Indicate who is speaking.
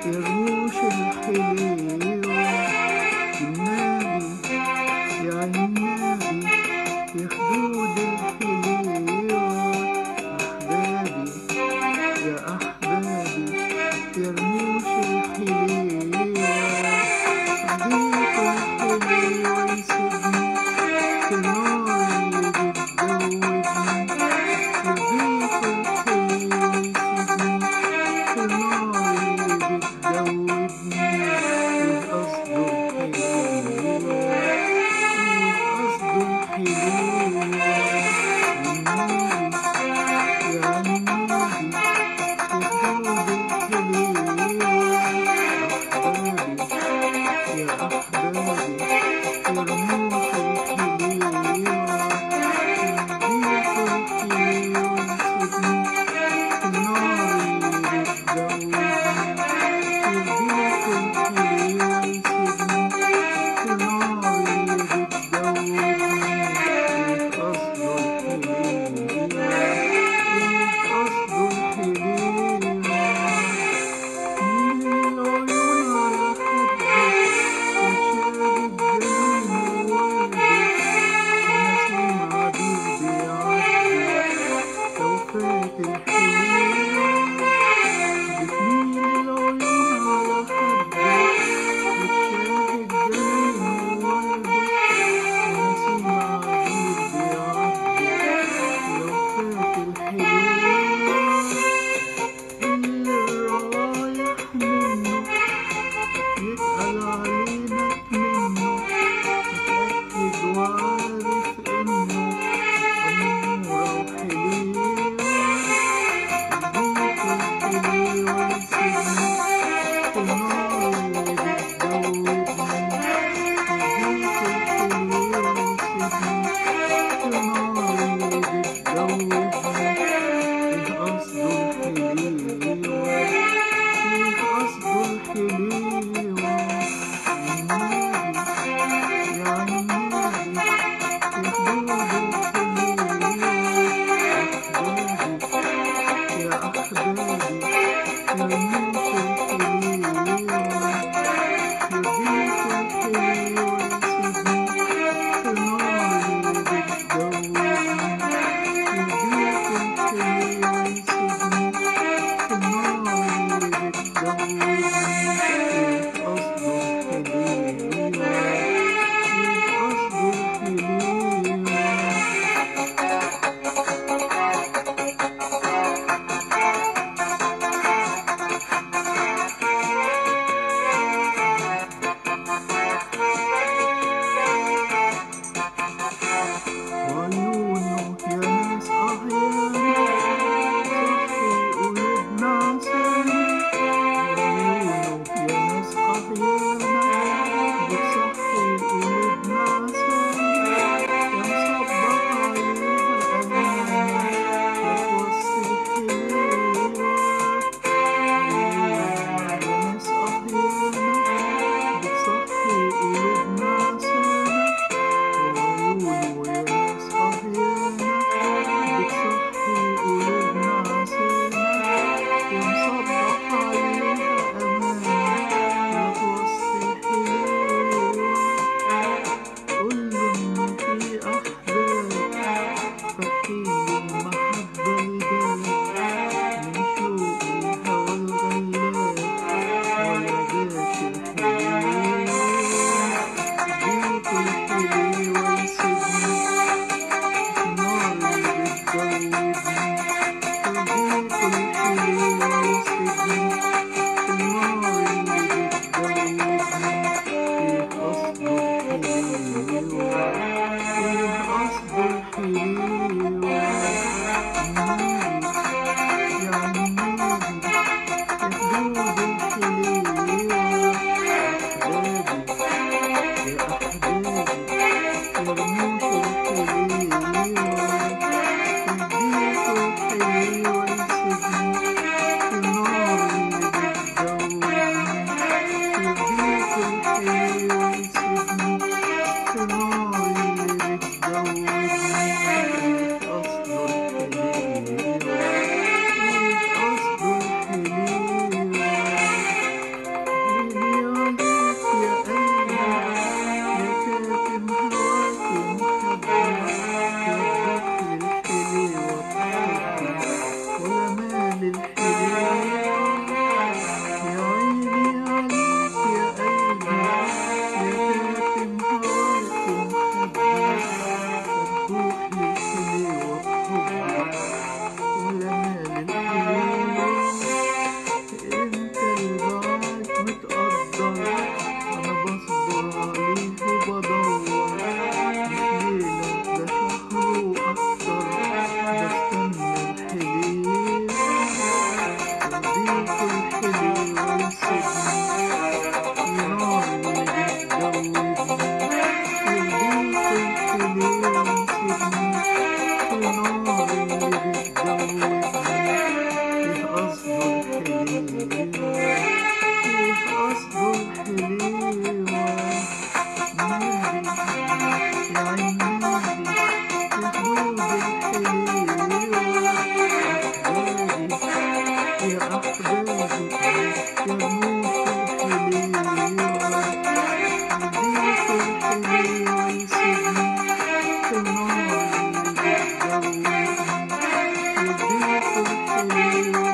Speaker 1: يا رموش الحليوة النبي يا النبي يا خدود الحليوة أحبابي يا أحبابي يا رموش الحليوة ضيق الحليوة يسيبني في النار اللي بتدوبني ضيق الحليوة يسيبني في النار اللي بتدوبني وقصده الحليوة وقصده الحليوة النبي يا النبي يا خدود الحليوة أحبابي يا أحبابي يا رموش الحليوة ضيق الحليوة يسيبني في النار اللي بتدوبني ضيق الحليوة يسيبني في النار اللي بتدوبني وقصده الحليوة وقصده الحليوة من العيون على خده وشاب الجنين وورده ونسيم عبيد بيعدي لو فات الحليوة بتميل العيون على خده وتشاهد جنين وورده ونسيم عبيد بيعدي لو فات الحليوة اللي رايح منه يتقل علينا منه متأكد وعارف إنه أمورة وحليوة ضيق الحليوة يسيبني في النار اللي بتدوبني ضيق الحليوة يسيبني في النار اللي بتدوبني قصده الحليوة قصده الحليوة النبي يا النبي يا خدود الحليوة أحبابي يا أحبابي يا رموش الحليوة يا ضيق الحليوة يسيبني في النار اللي بتدوبني يا ضيق الحليوة يسيبني في النار اللي بتدوبني قصده الحليوة قصده الحليوة وعيونه يا ناس أحيانا صحي قلوبنا عساني وعيونه يا سيبني يا نار اللي بتدوبني يهديك الحليوة سيبني يا نار اللي بتدوبني ايه قصده الحليوة ايه قصده الحليوة نادي يا عين نادي تدوب الحليوة أحبابي يا أحبابي يا موت الحليوة يديك الحليوة يسيبني في النار اللي بتدوبني يديك الحليوة